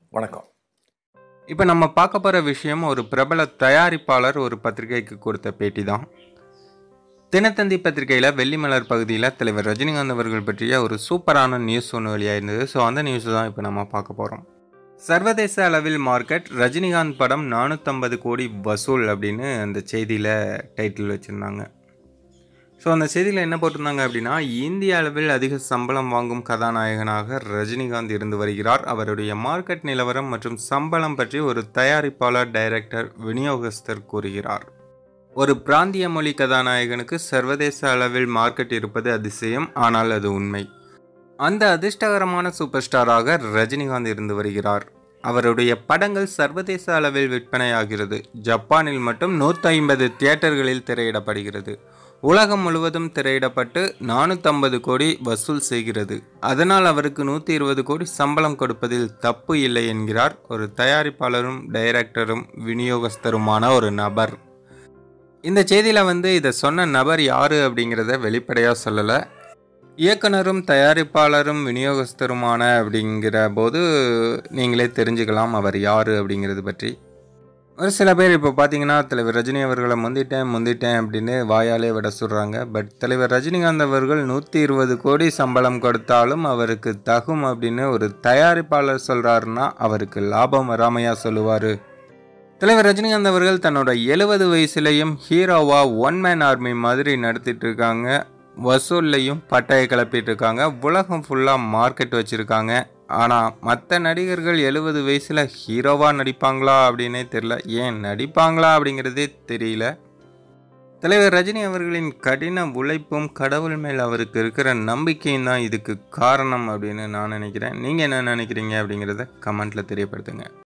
வணக்கம் இப்போ நம்ம பார்க்க போகிற விஷயம் ஒரு பிரபல தயாரிப்பாளர் ஒரு பத்திரிகைக்கு கொடுத்த பேட்டி தான் தினத்தந்தி பத்திரிகையில் வெள்ளிமலர் பகுதியில் தலைவர் ரஜினிகாந்த் அவர்கள் பற்றிய ஒரு சூப்பரான நியூஸ் ஒன்று வெளியாயிருந்தது ஸோ அந்த நியூஸ் தான் இப்போ நம்ம பார்க்க போகிறோம் சர்வதேச அளவில் மார்க்கெட் ரஜினிகாந்த் படம் நானூற்றம்பது கோடி வசூல் அப்படின்னு அந்த செய்தியில் டைட்டில் வச்சுருந்தாங்க ஸோ அந்த செய்தியில் என்ன போட்டிருந்தாங்க அப்படின்னா இந்திய அளவில் அதிக சம்பளம் வாங்கும் கதாநாயகனாக ரஜினிகாந்த் இருந்து வருகிறார் அவருடைய மார்க்கெட் நிலவரம் மற்றும் சம்பளம் பற்றி ஒரு தயாரிப்பாளர் டைரக்டர் விநியோகஸ்தர் கூறுகிறார் ஒரு பிராந்திய மொழி கதாநாயகனுக்கு சர்வதேச அளவில் மார்க்கெட் இருப்பது அதிசயம் ஆனால் அது உண்மை அந்த அதிர்ஷ்டகரமான சூப்பர் ஸ்டாராக ரஜினிகாந்த் இருந்து வருகிறார் அவருடைய படங்கள் சர்வதேச அளவில் விற்பனையாகிறது ஜப்பானில் மட்டும் நூற்றி ஐம்பது தியேட்டர்களில் திரையிடப்படுகிறது உலகம் முழுவதும் திரையிடப்பட்டு நானூற்றம்பது கோடி வசூல் செய்கிறது அதனால் அவருக்கு நூற்றி இருபது கோடி சம்பளம் கொடுப்பதில் தப்பு இல்லை என்கிறார் ஒரு தயாரிப்பாளரும் டைரக்டரும் விநியோகஸ்தருமான ஒரு நபர் இந்த செய்தியில் வந்து இதை சொன்ன நபர் யார் அப்படிங்கிறத வெளிப்படையாக சொல்லலை இயக்குனரும் தயாரிப்பாளரும் விநியோகஸ்தருமான அப்படிங்கிற போது நீங்களே தெரிஞ்சுக்கலாம் அவர் யார் அப்படிங்கிறது பற்றி ஒரு சில பேர் இப்போ பார்த்தீங்கன்னா தலைவர் ரஜினி அவர்களை முந்திட்டேன் முந்திட்டேன் அப்படின்னு வாயாலே விட சொல்கிறாங்க பட் தலைவர் ரஜினிகாந்த் அவர்கள் நூற்றி இருபது கோடி சம்பளம் கொடுத்தாலும் அவருக்கு தகும் அப்படின்னு ஒரு தயாரிப்பாளர் சொல்கிறாருன்னா அவருக்கு லாபம் வராமையா சொல்லுவார் தலைவர் ரஜினிகாந்த் அவர்கள் தன்னோட எழுபது வயசுலேயும் ஹீரோவா ஒன் மேன் ஆர்மி மாதிரி நடத்திட்டு இருக்காங்க வசூல்லையும் பட்டையை கிளப்பிட்டு இருக்காங்க உலகம் ஃபுல்லாக மார்க்கெட் வச்சுருக்காங்க ஆனால் மற்ற நடிகர்கள் எழுபது வயசில் ஹீரோவாக நடிப்பாங்களா அப்படின்னே தெரில ஏன் நடிப்பாங்களா அப்படிங்கிறதே தெரியல தலைவர் ரஜினி அவர்களின் கடின உழைப்பும் கடவுள் மேல் அவருக்கு இருக்கிற நம்பிக்கையும் தான் இதுக்கு காரணம் அப்படின்னு நான் நினைக்கிறேன் நீங்கள் என்ன நினைக்கிறீங்க அப்படிங்கிறத கமெண்ட்டில் தெரியப்படுத்துங்க